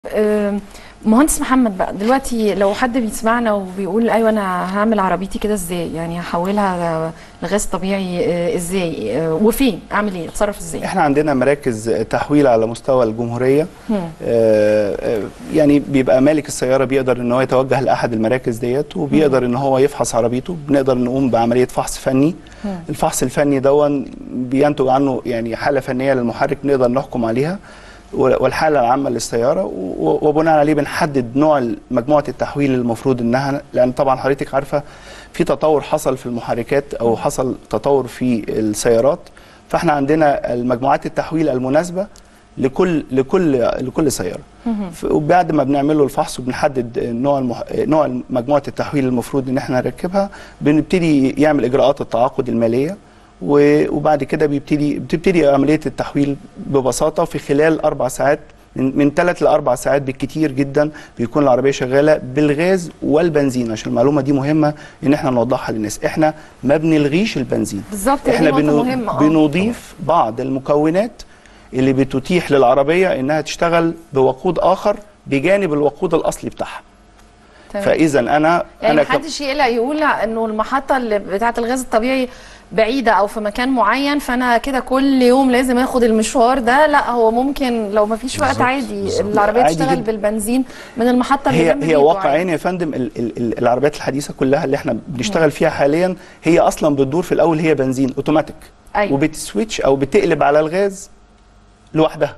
آه، مهندس محمد بقى دلوقتي لو حد بيسمعنا وبيقول ايوه انا هعمل عربيتي كده ازاي يعني هحولها لغاز طبيعي آه، ازاي آه، وفين اعمل ايه اتصرف ازاي احنا عندنا مراكز تحويل على مستوى الجمهوريه مم. آه، آه، يعني بيبقى مالك السياره بيقدر ان هو يتوجه لاحد المراكز ديت وبيقدر ان هو يفحص عربيته بنقدر نقوم بعمليه فحص فني مم. الفحص الفني دون بينتج عنه يعني حاله فنيه للمحرك نقدر نحكم عليها والحاله العامه للسياره و- وبناء عليه بنحدد نوع مجموعه التحويل المفروض انها لان طبعا حضرتك عارفه في تطور حصل في المحركات او حصل تطور في السيارات فاحنا عندنا المجموعات التحويل المناسبه لكل لكل لكل سياره ف- وبعد ما بنعمل له الفحص وبنحدد نوع المح... نوع مجموعه التحويل المفروض ان احنا نركبها بنبتدي يعمل اجراءات التعاقد الماليه و- وبعد كده بيبتدي بتبتدي عمليه التحويل ببساطه في خلال اربع ساعات من من ثلاث لاربع ساعات بالكتير جدا بيكون العربيه شغاله بالغاز والبنزين عشان المعلومه دي مهمه ان احنا نوضحها للناس احنا ما بنلغيش البنزين بالظبط دي احنا نقطة بنو... مهمة، آه. بنضيف بعض المكونات اللي بتتيح للعربيه انها تشتغل بوقود اخر بجانب الوقود الاصلي بتاعها تمام. فاذا انا يعني انا ك- محدش يقلق يقول انه المحطه اللي بتاعه الغاز الطبيعي بعيده او في مكان معين فانا كده كل يوم لازم اخد المشوار ده لا هو ممكن لو ما فيش وقت بالظبط، عادي بالظبط. العربيه عادي تشتغل جدا. بالبنزين من المحطه اللي هي جنب هي بيته واقعيا عادي. يا فندم ال ال ال العربيات الحديثه كلها اللي احنا بنشتغل فيها حاليا هي اصلا بتدور في الاول هي بنزين اوتوماتيك أيوة. وبتسويتش او بتقلب على الغاز لوحدها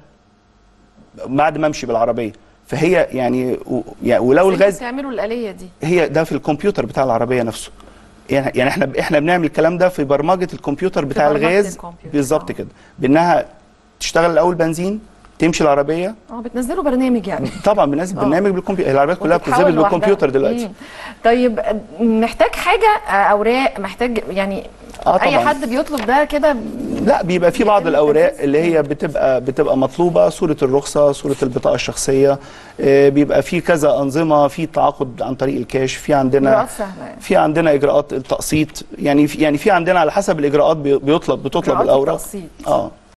بعد ما امشي بالعربيه فهي يعني و يعني ولو انتوا الغاز بتعملوا الآلية دي هي ده في الكمبيوتر بتاع العربيه نفسه يعني يعني احنا احنا بنعمل الكلام ده في برمجه الكمبيوتر بتاع برمجة الغاز الكمبيوتر، بالظبط آه. كده بانها تشتغل الاول بنزين تمشي العربيه اه بتنزلوا برنامج يعني طبعا بننزل آه. برنامج بالكمبيوتر العربيات كلها وتتحول بتتظبط لوحدها. بالكمبيوتر دلوقتي مم. طيب محتاج حاجه آه، اوراق محتاج يعني آه اي طبعاً. حد بيطلب ده كده لا بيبقى في بعض يتم الاوراق تنفيذ. اللي هي بتبقى بتبقى مطلوبه صوره الرخصه صوره البطاقه الشخصيه آه، بيبقى في كذا انظمه في تعاقد عن طريق الكاش في عندنا اجراءات سهله يعني في عندنا اجراءات التقسيط يعني في يعني في عندنا على حسب الاجراءات بي- بيطلب بتطلب إجراءات الاوراق التقسيط. اه